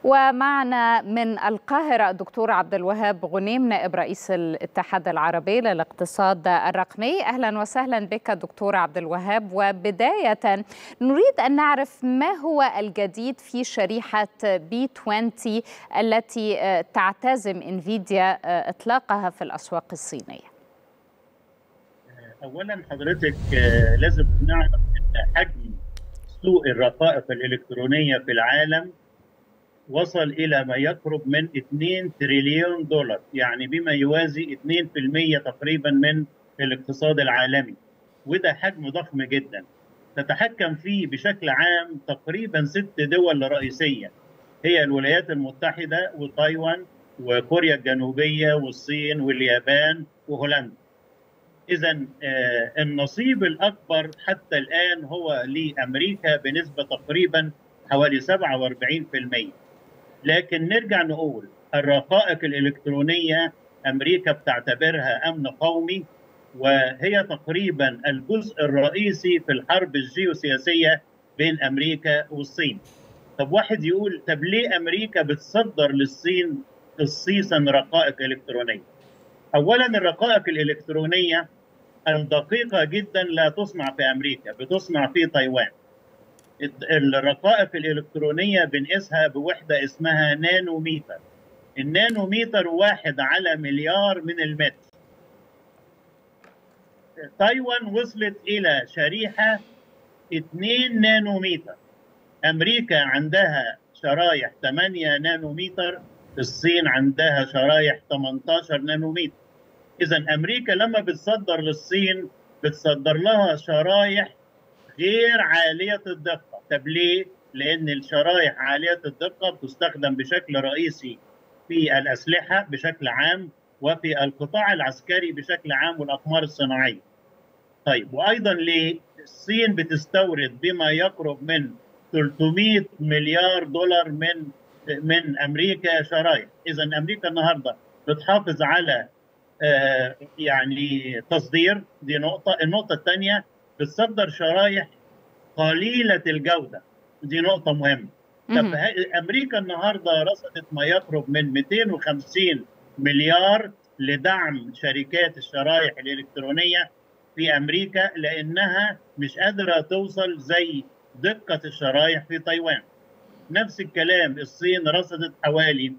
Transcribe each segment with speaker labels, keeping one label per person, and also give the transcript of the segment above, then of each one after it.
Speaker 1: ومعنا من القاهرة الدكتور عبد الوهاب غنيم نائب رئيس الاتحاد العربي للاقتصاد الرقمي أهلا وسهلا بك دكتور عبد الوهاب وبداية نريد أن نعرف ما هو الجديد في شريحة بي 20 التي تعتزم انفيديا إطلاقها في الأسواق الصينية
Speaker 2: اولا حضرتك لازم نعرف ان حجم سوق الرقائق الالكترونيه في العالم وصل الى ما يقرب من 2 تريليون دولار يعني بما يوازي 2% تقريبا من الاقتصاد العالمي وده حجم ضخم جدا تتحكم فيه بشكل عام تقريبا ست دول رئيسيه هي الولايات المتحده وتايوان وكوريا الجنوبيه والصين واليابان وهولندا اذا النصيب الاكبر حتى الان هو لامريكا بنسبه تقريبا حوالي 47% لكن نرجع نقول الرقائق الالكترونيه امريكا بتعتبرها امن قومي وهي تقريبا الجزء الرئيسي في الحرب الجيوسياسيه بين امريكا والصين. طب واحد يقول طب ليه امريكا بتصدر للصين خصيصا رقائق الكترونيه؟ اولا الرقائق الالكترونيه الدقيقه جدا لا تصنع في امريكا بتصنع في تايوان الرقائق الالكترونيه بنقيسها بوحده اسمها نانوميتر النانوميتر واحد على مليار من المتر تايوان وصلت الى شريحه 2 نانوميتر امريكا عندها شرايح 8 نانومتر الصين عندها شرايح 18 نانومتر اذا امريكا لما بتصدر للصين بتصدر لها شرايح غير عاليه الدقه طب ليه لان الشرايح عاليه الدقه بتستخدم بشكل رئيسي في الاسلحه بشكل عام وفي القطاع العسكري بشكل عام والاقمار الصناعيه طيب وايضا ليه الصين بتستورد بما يقرب من 300 مليار دولار من من امريكا شرايح اذا امريكا النهارده بتحافظ على آه يعني تصدير دي نقطه النقطه الثانيه بتصدر شرايح قليله الجوده دي نقطه مهمه طب امريكا النهارده رصدت ما يقرب من 250 مليار لدعم شركات الشرايح الالكترونيه في امريكا لانها مش قادره توصل زي دقه الشرايح في تايوان. نفس الكلام الصين رصدت حوالي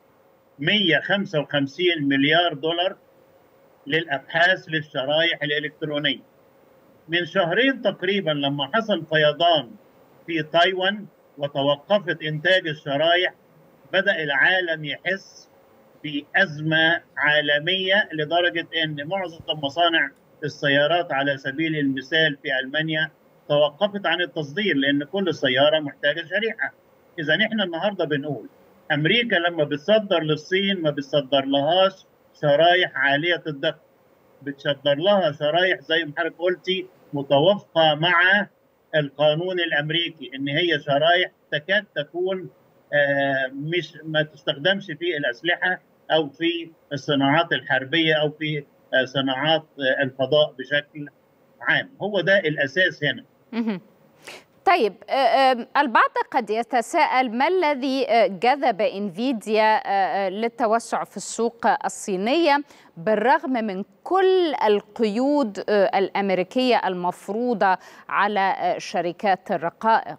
Speaker 2: 155 مليار دولار للابحاث للشرايح الالكترونيه. من شهرين تقريبا لما حصل فيضان في تايوان وتوقفت انتاج الشرايح بدا العالم يحس بازمه عالميه لدرجه ان معظم مصانع السيارات على سبيل المثال في المانيا توقفت عن التصدير لان كل سياره محتاجه شريحه. اذا احنا النهارده بنقول امريكا لما بتصدر للصين ما بتصدر لهاش شرايح عاليه الدقه. بتصدر لها شرايح زي ما حضرتك قلتي متوافقه مع القانون الامريكي ان هي شرايح تكاد تكون آه مش ما تستخدمش في الاسلحه او في الصناعات الحربيه او في آه صناعات آه الفضاء بشكل عام هو ده الاساس هنا
Speaker 1: طيب البعض قد يتساءل ما الذي جذب انفيديا للتوسع في السوق الصينيه بالرغم من كل القيود الامريكيه المفروضه على شركات الرقائق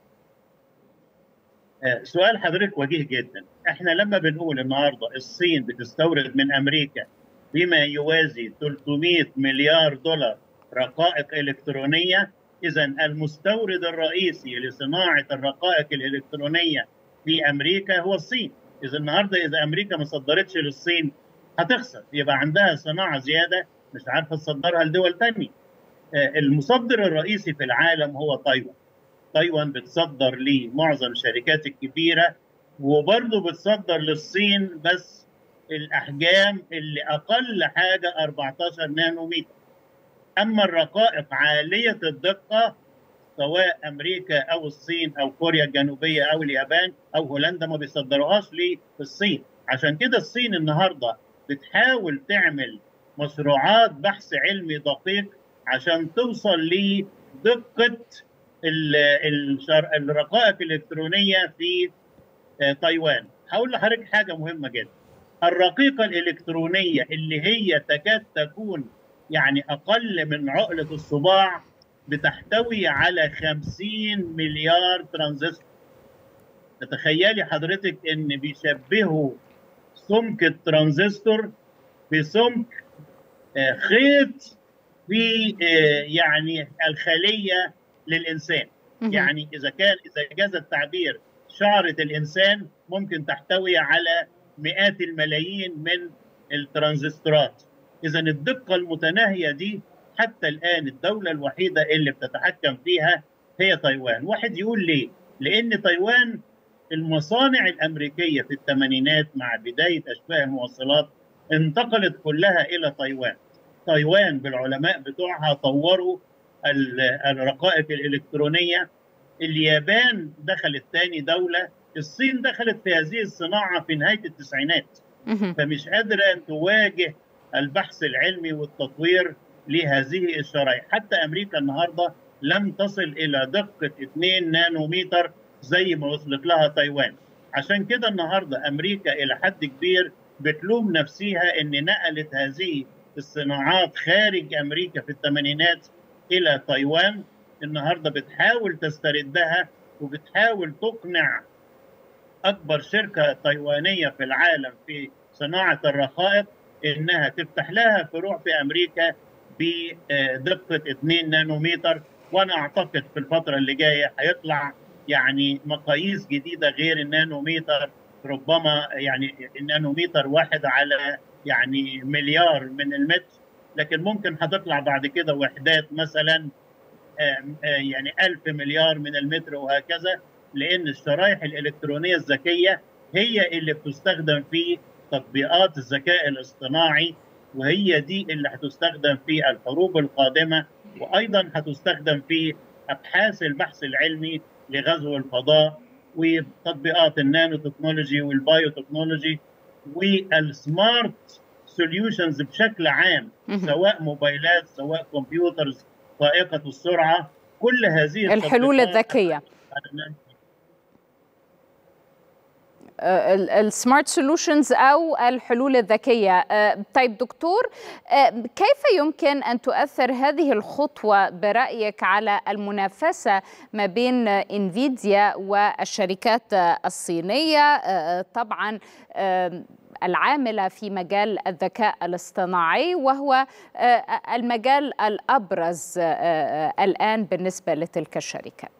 Speaker 2: سؤال حضرتك وجيه جدا احنا لما بنقول النهارده الصين بتستورد من امريكا بما يوازي 300 مليار دولار رقائق الكترونيه اذا المستورد الرئيسي لصناعه الرقائق الالكترونيه في امريكا هو الصين اذا النهارده اذا امريكا ما صدرتش للصين هتخسر يبقى عندها صناعه زياده مش عارفه تصدرها لدول ثانيه المصدر الرئيسي في العالم هو تايوان تايوان بتصدر لمعظم الشركات الكبيره وبرضه بتصدر للصين بس الاحجام اللي اقل حاجه 14 نانومتر اما الرقائق عاليه الدقه سواء امريكا او الصين او كوريا الجنوبيه او اليابان او هولندا ما بيصدروهاش للصين عشان كده الصين النهارده بتحاول تعمل مشروعات بحث علمي دقيق عشان توصل لدقه الرقائق الالكترونيه في تايوان هقول لحضرتك حاجه مهمه جدا الرقيقه الالكترونيه اللي هي تكاد تكون يعني اقل من عقله الصباع بتحتوي على 50 مليار ترانزستور تتخيلي حضرتك ان بيشبهوا سمك الترانزستور بسمك خيط في يعني الخليه للانسان يعني اذا كان اذا جاز التعبير شعره الانسان ممكن تحتوي على مئات الملايين من الترانزستورات اذا الدقه المتناهيه دي حتى الان الدوله الوحيده اللي بتتحكم فيها هي تايوان واحد يقول ليه لان تايوان المصانع الامريكيه في الثمانينات مع بدايه اشباه الموصلات انتقلت كلها الى تايوان تايوان بالعلماء بتوعها طوروا الرقائق الالكترونيه اليابان دخلت ثاني دوله الصين دخلت في هذه الصناعه في نهايه التسعينات فمش قادره تواجه البحث العلمي والتطوير لهذه الشرائح حتى امريكا النهارده لم تصل الى دقه 2 نانومتر زي ما وصلت لها تايوان عشان كده النهارده امريكا الى حد كبير بتلوم نفسها ان نقلت هذه الصناعات خارج امريكا في الثمانينات الى تايوان النهارده بتحاول تستردها وبتحاول تقنع اكبر شركه تايوانيه في العالم في صناعه الرقائق انها تفتح لها فروع في امريكا بدقه 2 نانومتر وانا اعتقد في الفتره اللي جايه هيطلع يعني مقاييس جديده غير النانومتر ربما يعني النانومتر واحد على يعني مليار من المتر لكن ممكن هتطلع بعد كده وحدات مثلا يعني ألف مليار من المتر وهكذا لأن الشرائح الإلكترونية الذكية هي اللي بتستخدم في تطبيقات الذكاء الاصطناعي وهي دي اللي هتستخدم في الحروب القادمة وأيضا هتستخدم في أبحاث البحث العلمي لغزو الفضاء وتطبيقات النانو تكنولوجي والبايو تكنولوجي والسمارت سوليوشنز بشكل عام سواء موبايلات سواء كمبيوترز فائقه السرعه كل هذه
Speaker 1: الحلول الذكيه السمارت سولوشنز او الحلول الذكيه طيب دكتور كيف يمكن ان تؤثر هذه الخطوه برايك على المنافسه ما بين انفيديا والشركات الصينيه طبعا العامله في مجال الذكاء الاصطناعي وهو المجال الابرز الان بالنسبه لتلك الشركات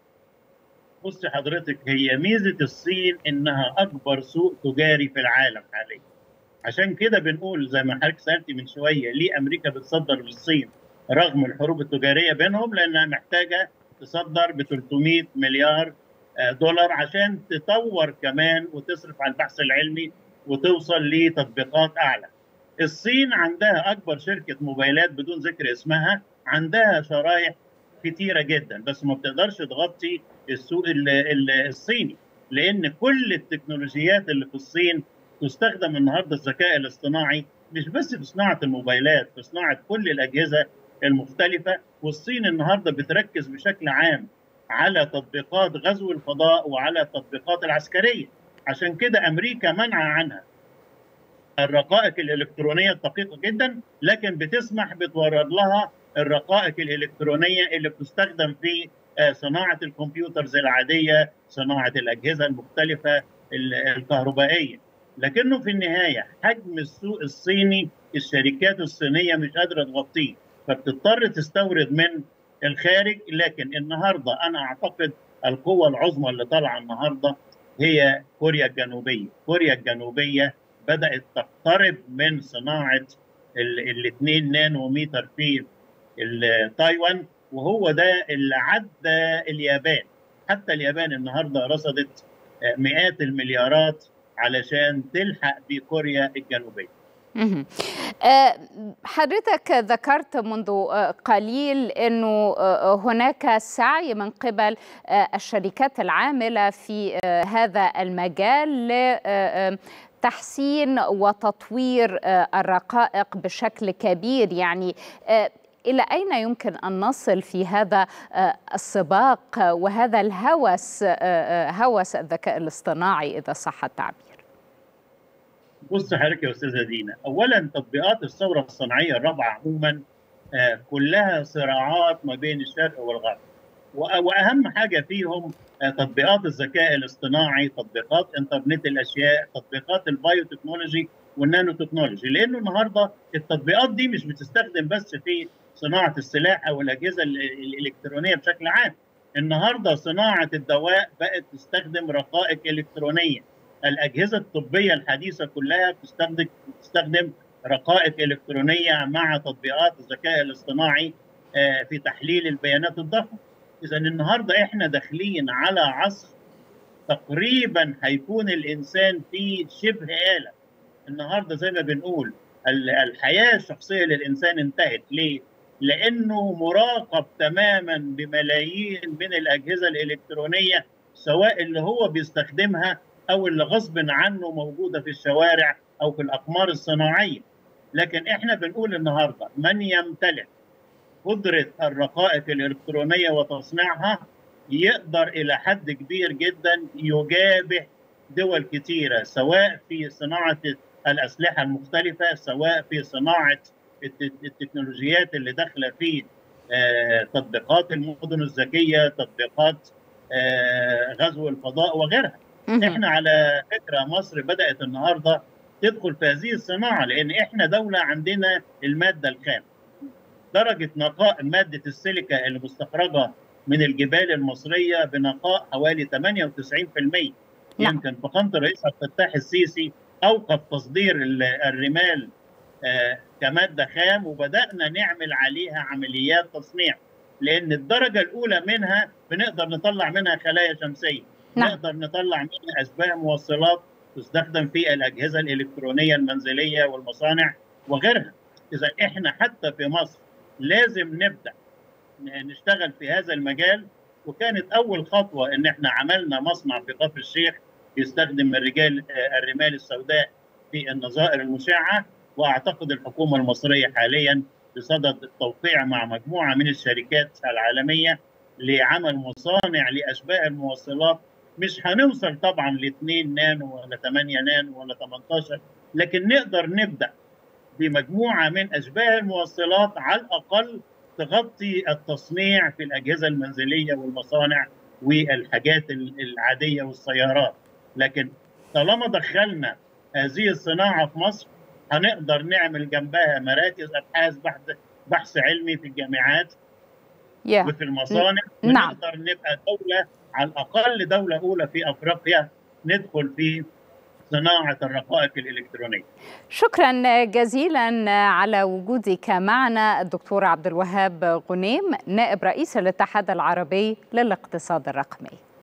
Speaker 2: بصي حضرتك هي ميزه الصين انها اكبر سوق تجاري في العالم حاليا عشان كده بنقول زي ما حضرتك سالتي من شويه ليه امريكا بتصدر للصين رغم الحروب التجاريه بينهم لانها محتاجه تصدر ب 300 مليار دولار عشان تطور كمان وتصرف على البحث العلمي وتوصل لتطبيقات اعلى. الصين عندها اكبر شركه موبايلات بدون ذكر اسمها عندها شرايح كتيره جدا بس ما بتقدرش تغطي السوق الصيني لان كل التكنولوجيات اللي في الصين تستخدم النهارده الذكاء الاصطناعي مش بس في صناعه الموبايلات في صناعه كل الاجهزه المختلفه والصين النهارده بتركز بشكل عام على تطبيقات غزو الفضاء وعلى التطبيقات العسكريه عشان كده امريكا منع عنها الرقائق الالكترونيه الدقيقه جدا لكن بتسمح بتورد لها الرقائق الالكترونيه اللي بتستخدم في صناعه الكمبيوترز العاديه، صناعه الاجهزه المختلفه الكهربائيه. لكنه في النهايه حجم السوق الصيني الشركات الصينيه مش قادره تغطيه، فبتضطر تستورد من الخارج، لكن النهارده انا اعتقد القوه العظمى اللي طالعه النهارده هي كوريا الجنوبيه، كوريا الجنوبيه بدات تقترب من صناعه ال 2 نانومتر في تايوان وهو ده اللي عدى اليابان حتى اليابان النهارده رصدت مئات المليارات علشان تلحق بكوريا الجنوبيه
Speaker 1: حضرتك ذكرت منذ قليل انه هناك سعي من قبل الشركات العامله في هذا المجال تحسين وتطوير الرقائق بشكل كبير يعني إلى أين يمكن أن نصل في هذا السباق وهذا الهوس هوس الذكاء الاصطناعي إذا صح التعبير
Speaker 2: بص حضرتك يا استاذه دينا اولا تطبيقات الثوره الصناعيه الرابعه عموما كلها صراعات ما بين الشرق والغرب واهم حاجه فيهم تطبيقات الذكاء الاصطناعي تطبيقات انترنت الاشياء تطبيقات البايو تكنولوجي والنانو تكنولوجي لانه النهارده التطبيقات دي مش بتستخدم بس في صناعه السلاح او الاجهزه الالكترونيه بشكل عام النهارده صناعه الدواء بقت تستخدم رقائق الكترونيه الاجهزه الطبيه الحديثه كلها بتستخدم بتستخدم رقائق الكترونيه مع تطبيقات الذكاء الاصطناعي في تحليل البيانات الضخمه اذا النهارده احنا داخلين على عصر تقريبا هيكون الانسان فيه شبه اله النهارده زي ما بنقول الحياه الشخصيه للانسان انتهت ليه؟ لانه مراقب تماما بملايين من الاجهزه الالكترونيه سواء اللي هو بيستخدمها او اللي غصب عنه موجوده في الشوارع او في الاقمار الصناعيه لكن احنا بنقول النهارده من يمتلك قدره الرقائق الالكترونيه وتصنيعها يقدر الى حد كبير جدا يجابه دول كثيره سواء في صناعه الاسلحه المختلفه سواء في صناعه التكنولوجيات اللي داخله في تطبيقات المدن الذكيه تطبيقات غزو الفضاء وغيرها احنا على فكره مصر بدات النهارده تدخل في هذه الصناعه لان احنا دوله عندنا الماده الخام درجه نقاء ماده السيليكا اللي مستخرجه من الجبال المصريه بنقاء حوالي 98% يمكن فخامه الرئيس عبد الفتاح السيسي اوقف تصدير الرمال آه كماده خام وبدانا نعمل عليها عمليات تصنيع لان الدرجه الاولى منها بنقدر نطلع منها خلايا شمسيه نعم. نقدر نطلع منها اشباه موصلات تستخدم في الاجهزه الالكترونيه المنزليه والمصانع وغيرها اذا احنا حتى في مصر لازم نبدا نشتغل في هذا المجال وكانت اول خطوه ان احنا عملنا مصنع في كفر الشيخ يستخدم الرجال الرمال السوداء في النظائر المشعه واعتقد الحكومه المصريه حاليا بصدد التوقيع مع مجموعه من الشركات العالميه لعمل مصانع لاشباه الموصلات مش هنوصل طبعا ل 2 نانو ولا 8 نانو ولا 18 لكن نقدر نبدا بمجموعه من اشباه الموصلات على الاقل تغطي التصنيع في الاجهزه المنزليه والمصانع والحاجات العاديه والسيارات لكن طالما دخلنا هذه الصناعه في مصر هنقدر نعمل جنبها مراكز ابحاث بحث بحث علمي في الجامعات
Speaker 1: yeah.
Speaker 2: وفي المصانع
Speaker 1: نعم.
Speaker 2: ونقدر نبقى دوله على الاقل دوله اولى في افريقيا ندخل في صناعه الرقائق الالكترونيه.
Speaker 1: شكرا جزيلا على وجودك معنا الدكتور عبد الوهاب غنيم نائب رئيس الاتحاد العربي للاقتصاد الرقمي.